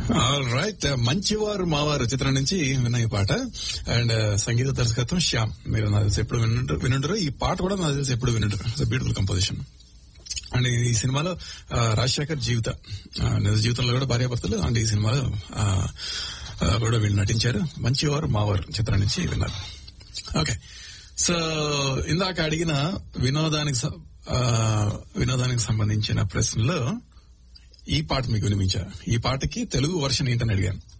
right మంచివారు మావారు చిత్రం నుంచి విన్న ఈ పాట అండ్ సంగీత దర్శకత్వం శ్యామ్ మీరు నాకు తెలిసి ఎప్పుడు వినుంటారు వినుంటారు ఈ పాట కూడా నాకు తెలిసి ఎప్పుడు వినుంటారు బ్యూటిఫుల్ కంపోజిషన్ అండ్ ఈ సినిమాలో ఆ, రాజశేఖర్ జీవిత ఆ, నిజ జీవితంలో కూడా భార్యాభర్తలు అండ్ ఈ సినిమాలో ఆ, ఆ, కూడా వీళ్ళు నటించారు మంచివారు మావారు చిత్రం నుంచి విన్నారు ఓకే సో ఇందాక అడిగిన వినోదానికి స- ఆ, వినోదానికి సంబంధించిన ప్రశ్నలో ఈ పాట మీకు వినిపించా ఈ పాటకి తెలుగు వర్షన్ ఏంటని అడిగాను